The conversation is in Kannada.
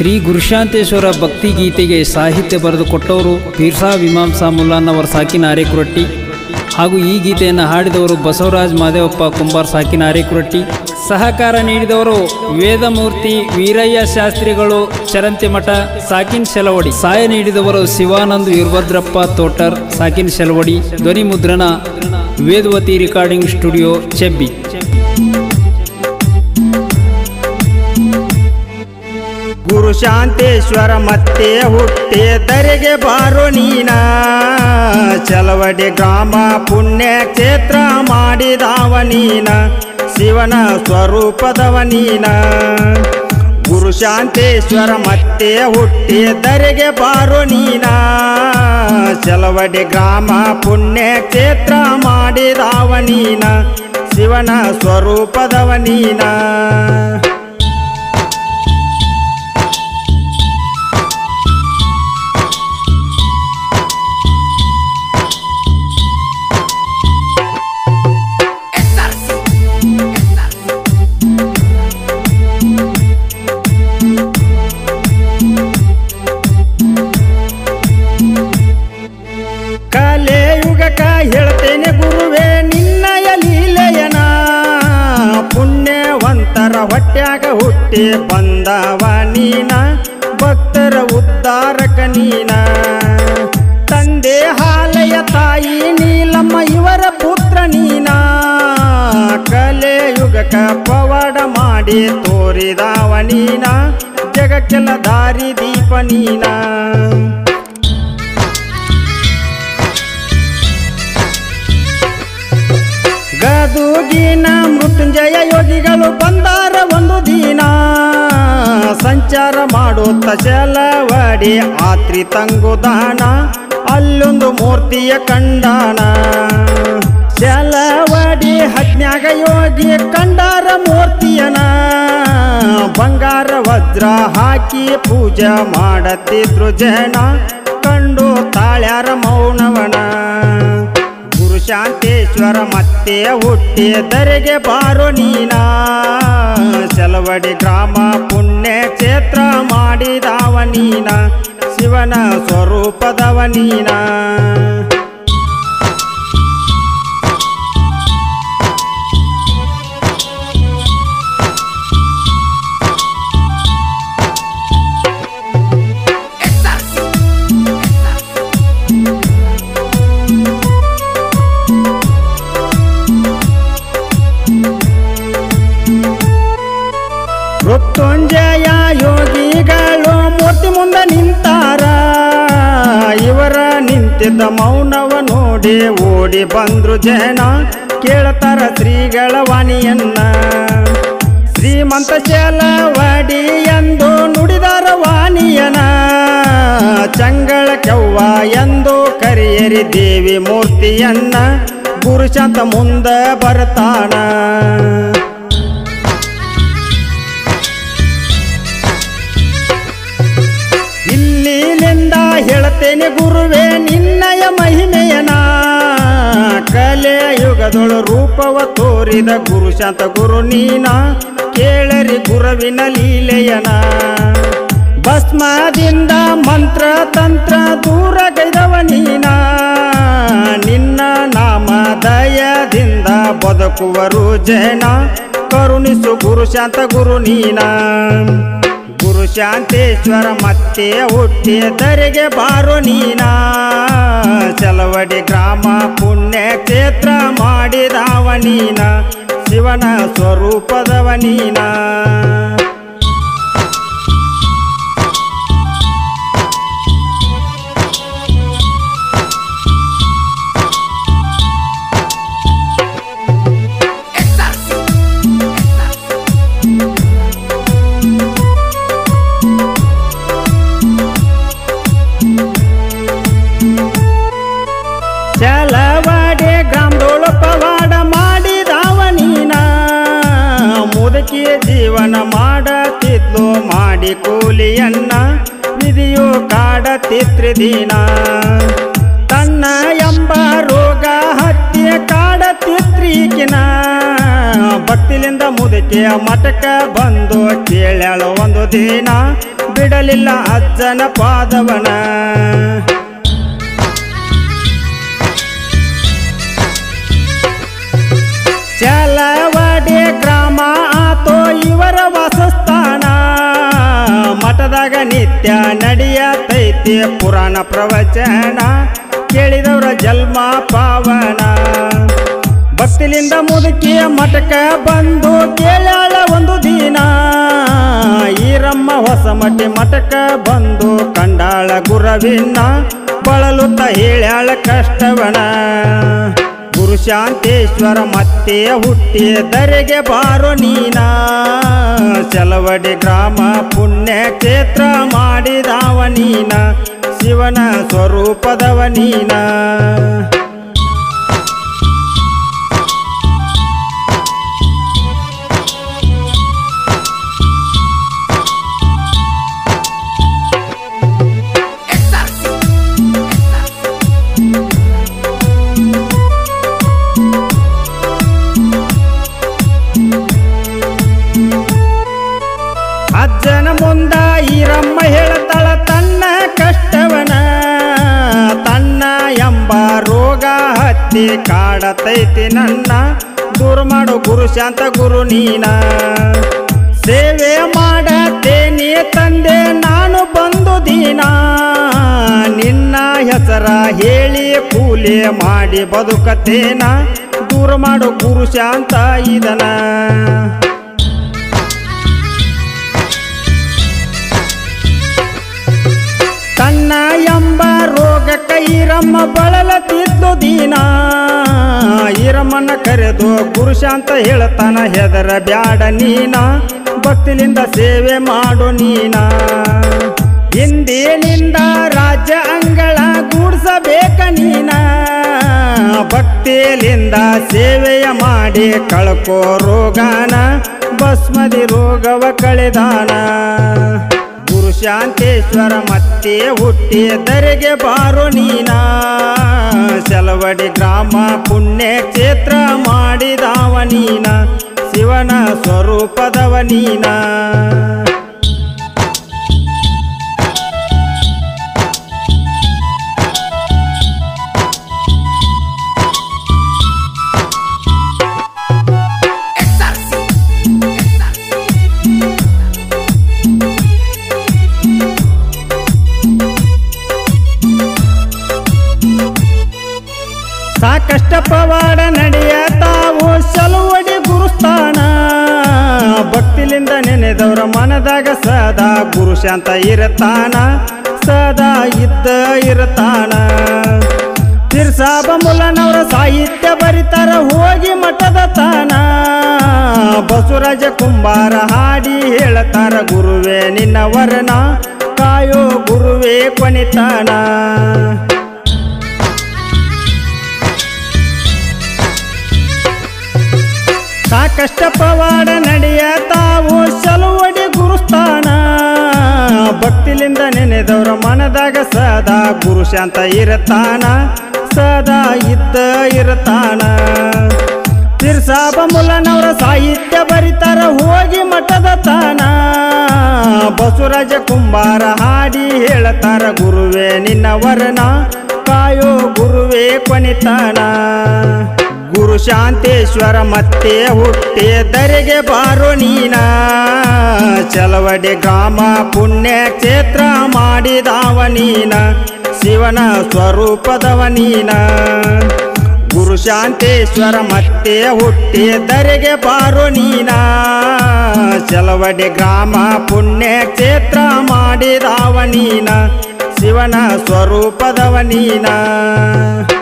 ಶ್ರೀ ಗುರುಶಾಂತೇಶ್ವರ ಭಕ್ತಿ ಗೀತೆಗೆ ಸಾಹಿತ್ಯ ಬರೆದುಕೊಟ್ಟವರು ಪೀರ್ಸಾ ವಿಮಾಂಸಾ ಮುಲ್ಲಾನ್ನವರ ಸಾಕಿನ ಆರೇಕುರಟ್ಟಿ ಹಾಗೂ ಈ ಗೀತೆಯನ್ನು ಹಾಡಿದವರು ಬಸವರಾಜ್ ಮಾದೇವಪ್ಪ ಕುಂಬಾರ್ ಸಾಕಿನ ಆರೇಕುರಟ್ಟಿ ಸಹಕಾರ ನೀಡಿದವರು ವೇದಮೂರ್ತಿ ವೀರಯ್ಯ ಶಾಸ್ತ್ರಿಗಳು ಚರಂತಿಮಠ ಸಾಕಿನ್ ಶೆಲವಡಿ ಸಹಾಯ ನೀಡಿದವರು ಶಿವಾನಂದ್ ವೀರಭದ್ರಪ್ಪ ತೋಟರ್ ಸಾಕಿನ್ ಶೆಲವಡಿ ಧ್ವನಿ ಮುದ್ರಣ ವೇದವತಿ ರೆಕಾರ್ಡಿಂಗ್ ಸ್ಟುಡಿಯೋ ಚೆಬ್ಬಿ ಗುರು ಶಾಂತೇಶ್ವರ ಮತ್ತೆ ಹುಟ್ಟೆ ದರೆಗೆ ಬಾರೋ ನೀನ ಚಲವಡಿ ಗ್ರಾಮ ಪುಣ್ಯ ಕ್ಷೇತ್ರ ಮಾಡಿದವ ನೀನ ಶಿವನ ಸ್ವರೂಪದವ ನೀನ ಗುರು ಶಾಂತೇಶ್ವರ ಮತ್ತೆ ಹುಟ್ಟಿ ದರೆಗೆ ಬಾರೋ ನೀನ ಚಲವಡಿ ಗ್ರಾಮ ಪುಣ್ಯ ಕ್ಷೇತ್ರ ಮಾಡಿದವ ನೀನ ಶಿವನ ಸ್ವರೂಪದವ ನೀನ ಕಲೆಯುಗಕ ಹೇಳ್ತೇನೆ ಗುರುವೇ ನಿನ್ನಯ ಲೀಲೆಯನ ಪುಣ್ಯವಂತರ ಹೊಟ್ಯಾಗ ಹುಟ್ಟಿ ಬಂದವ ನೀನ ಭಕ್ತರ ಉದ್ಧಾರಕ ನೀನ ತಂದೆ ಹಾಲೆಯ ತಾಯಿ ನೀಲಮ್ಮ ಇವರ ಪುತ್ರ ನೀನ ಕಲೆಯುಗಕ ಪವಾಡ ಮಾಡಿ ತೋರಿದವ ನೀನ ಜಗಕ್ಕೆಲ್ಲ ದಾರಿ ದೀಪ ನೀನ ಗದುಗಿನ ಮೃತ್ಯುಂಜಯ ಯೋಗಿಗಳು ಬಂದಾರ ಒಂದು ದಿನ ಸಂಚಾರ ಮಾಡುತ್ತ ಚಲವಡಿ ಆತ್ರಿ ತಂಗುದಾನ ಅಲ್ಲೊಂದು ಮೂರ್ತಿಯ ಕಂಡಾನ ಚಲವಡಿ ಹಜ್ಞಾಗ ಯೋಗಿ ಕಂಡಾರ ಮೂರ್ತಿಯನ ಬಂಗಾರ ವಜ್ರ ಹಾಕಿ ಪೂಜೆ ಮಾಡತ್ತಿದ್ರು ಜನ ಕಂಡು ತಾಳ್ಯಾರ ಮೌನವನ ಗುರು ಶಾಂತೇಶ್ವರ ಮತ್ತೆ ಹುಟ್ಟಿ ದರೆಗೆ ಬಾರೋ ನೀನ ಚಲವಡಿ ಗ್ರಾಮ ಪುಣ್ಯ ಕ್ಷೇತ್ರ ಮಾಡಿದವ ನೀನ ಶಿವನ ಸ್ವರೂಪದವ ನೀನ ಮೃತ್ಯುಂಜಯ ಯೋಗಿಗಳು ಮೂರ್ತಿ ಮುಂದೆ ನಿಂತಾರ ಇವರ ನಿಂತಿದ್ದ ಮೌನವ ನೋಡಿ ಓಡಿ ಬಂದ್ರು ಜನ ಕೇಳ್ತಾರ ಶ್ರೀಗಳ ವಾಣಿಯನ್ನ ಶ್ರೀಮಂತ ಚಲವಡಿ ಎಂದು ನುಡಿದಾರ ವಾಣಿಯನ ಚಂಗಳ ಕೆವ್ವ ಎಂದು ಕರಿಯರಿ ದೇವಿ ಮೂರ್ತಿಯನ್ನ ಗುರುಶಾಂತ ಮುಂದ ಬರ್ತಾನ ಇಲ್ಲಿಂದ ಹೇಳತೇನೆ ಗುರುವೇ ನಿನ್ನಯ ಮಹಿಮೆಯನ ಕಲೆಯುಗದೊಳು ರೂಪವ ತೋರಿದ ಗುರು ಶಾಂತ ಗುರು ನೀನ ಕೇಳರಿ ಗುರುವಿನ ಲೀಲೆಯನ ಭಸ್ಮದಿಂದ ಮಂತ್ರ ತಂತ್ರ ದೂರ ಗೈದವ ನೀನ ನಿನ್ನ ನಾಮ ದಯದಿಂದ ಬದುಕುವರು ಜನ ಕರುಣಿಸು ಗುರು ಶಾಂತ ಗುರು ನೀನ ಗುರು ಶಾಂತೇಶ್ವರ ಮತ್ತೆ ಹುಟ್ಟಿ ದರೆಗೆ ಬಾರೋ ನೀನ ಚಲವಡಿ ಗ್ರಾಮ ಪುಣ್ಯ ಕ್ಷೇತ್ರ ಮಾಡಿದವ ನೀನ ಶಿವನ ಸ್ವರೂಪದವ ನೀನ ಚಲವಾಡೆ ಗ್ರಾಮದೋಳು ಪವಾಡ ಮಾಡಿದವ ನೀನ ಮುದುಕಿಯ ಜೀವನ ಮಾಡತಿದ್ಲು ಮಾಡಿ ಕೂಲಿಯನ್ನ ವಿಧಿಯು ಕಾಡತಿತ್ರಿ ದಿನ ತನ್ನ ಎಂಬ ರೋಗ ಹತ್ಯೆ ಕಾಡತಿತ್ರೀಕಿನ ಭಕ್ತಿಲಿಂದ ಮುದುಕಿಯ ಮಠಕ ಬಂದು ಕೇಳ್ಯಾಳ ಒಂದು ದಿನ ಬಿಡಲಿಲ್ಲ ಅಜ್ಜನ ಪಾದವನ ಚಲವಾಡಿ ಗ್ರಾಮ ಆತೋ ಇವರ ವಾಸಸ್ಥಾನ ಮಠದಾಗ ನಿತ್ಯ ನಡೆಯತೈತಿ ಪುರಾಣ ಪ್ರವಚನ ಕೇಳಿದವರ ಜನ್ಮ ಪಾವನ ಭಕ್ತಿಲಿಂದ ಮುದುಕಿಯ ಮಠಕ ಬಂದು ಕೇಳಾಳ ಒಂದು ದಿನ ಈರಮ್ಮ ಹೊಸ ಮಠಿ ಮಠಕ ಬಂದು ಕಂಡಾಳ ಗುರವಿನ ಬಳಲುತ್ತ ಹೇಳ್ಯಾಳ ಕಷ್ಟವನ ಗುರು ಶಾಂತೇಶ್ವರ ಮತ್ತೆ ಹುಟ್ಟಿ ದರೆಗೆ ಬಾರೋ ನೀನ ಚಲವಡಿ ಗ್ರಾಮ ಪುಣ್ಯ ಕ್ಷೇತ್ರ ಮಾಡಿದವ ನೀನ ಶಿವನ ಸ್ವರೂಪದವ ನೀನ ಅಜ್ಜನ ಮುಂದ ಈರಮ್ಮ ಹೇಳ್ತಾಳ ತನ್ನ ಕಷ್ಟವನ ತನ್ನ ಎಂಬ ರೋಗ ಹತ್ತಿ ಕಾಡತೈತಿ ನನ್ನ ದೂರ ಮಾಡು ಗುರು ಶಾಂತ ಗುರು ನೀನ ಸೇವೆ ಮಾಡತೇನೆ ತಂದೆ ನಾನು ಬಂದು ದೀನ ನಿನ್ನ ಹೆಸರ ಹೇಳಿ ಕೂಲಿ ಮಾಡಿ ಬದುಕತೇನ ದೂರ ಮಾಡು ಗುರು ಶಾಂತ ಇದನ ತನ್ನ ಎಂಬ ರೋಗ ಕೈರಮ್ಮ ಬಳಲತಿದ್ದು ದೀನ ಈರಮ್ಮನ ಕರೆದು ಪುರುಷ ಅಂತ ಹೇಳ್ತಾನ ಹೆದರ ಬ್ಯಾಡ ನೀನ ಭಕ್ತಿಲಿಂದ ಸೇವೆ ಮಾಡು ನೀನ ಹಿಂದಿನಿಂದ ರಾಜ್ಯ ಅಂಗಳ ಗೂಡ್ಸಬೇಕ ನೀನ ಭಕ್ತಿಲಿಂದ ಸೇವೆಯ ಮಾಡಿ ಕಳ್ಕೋ ರೋಗಾನ ಭಸ್ಮದಿ ರೋಗವ ಕಳೆದಾನ ಗುರು ಶಾಂತೇಶ್ವರ ಮತ್ತೆ ಹುಟ್ಟಿ ದರೆಗೆ ಬಾರೋ ನೀನ ಸೆಲವಡಿ ಗ್ರಾಮ ಪುಣ್ಯ ಕ್ಷೇತ್ರ ಮಾಡಿದವ ನೀನ ಶಿವನ ಸ್ವರೂಪದವ ನೀನ ಸಾಕಷ್ಟ ಪವಾಡ ನಡೆಯ ತಾವು ಸಲುವಡಿ ಗುರುಸ್ಥಾನ ಭಕ್ತಿಲಿಂದ ನೆನೆದವರ ಮನದಾಗ ಸದಾ ಗುರು ಶಾಂತ ಇರತಾನ ಸದಾ ಇದ್ದ ಇರತಾನ ತಿರ್ಸಾಬ ಮುಲ್ಲನವರ ಸಾಹಿತ್ಯ ಬರಿತಾರ ಹೋಗಿ ಮಠದ ತಾನ ಬಸವರಾಜ ಕುಂಬಾರ ಹಾಡಿ ಹೇಳತಾರ ಗುರುವೇ ನಿನ್ನ ವರ್ಣ ಕಾಯೋ ಗುರುವೇ ಕೊನಿತಾನ ಸಾಕಷ್ಟ ಪವಾಡ ನಡೆಯ ತಾವು ಸಲುವಡಿ ಗುರುಸ್ಥಾನ ಭಕ್ತಿಲಿಂದ ನೆನೆದವರ ಮನದಾಗ ಸದಾ ಗುರು ಶಾಂತ ಇರತಾನ ಸದಾ ಇದ್ದ ಇರತಾನ ತಿರ್ಸಾಬ ಮುಲ್ಲನವರ ಸಾಹಿತ್ಯ ಬರಿತಾರ ಹೋಗಿ ಮಠದ ತಾನ ಬಸವರಾಜ ಕುಂಬಾರ ಹಾಡಿ ಹೇಳತಾರ ಗುರುವೇ ನಿನ್ನ ವರ್ಣ ಕಾಯೋ ಗುರುವೇ ಕೊನಿತಾನ ಗುರು ಶಾಂತೇಶ್ವರ ಮತ್ತೆ ಹುಟ್ಟಿ ದರೆಗೆ ಬಾರೋ ನೀನ ಚಲವಡಿ ಗ್ರಾಮ ಪುಣ್ಯ ಕ್ಷೇತ್ರ ಮಾಡಿದವ ನೀನ ಶಿವನ ಸ್ವರೂಪದವ ನೀನ ಗುರು ಶಾಂತೇಶ್ವರ ಮತ್ತೆ ಹುಟ್ಟಿ ದರೆಗೆ ಬಾರೋ ನೀನ ಚಲವಡಿ ಗ್ರಾಮ ಪುಣ್ಯ ಕ್ಷೇತ್ರ ಮಾಡಿದವ ನೀನ ಶಿವನ ಸ್ವರೂಪದವ ನೀನ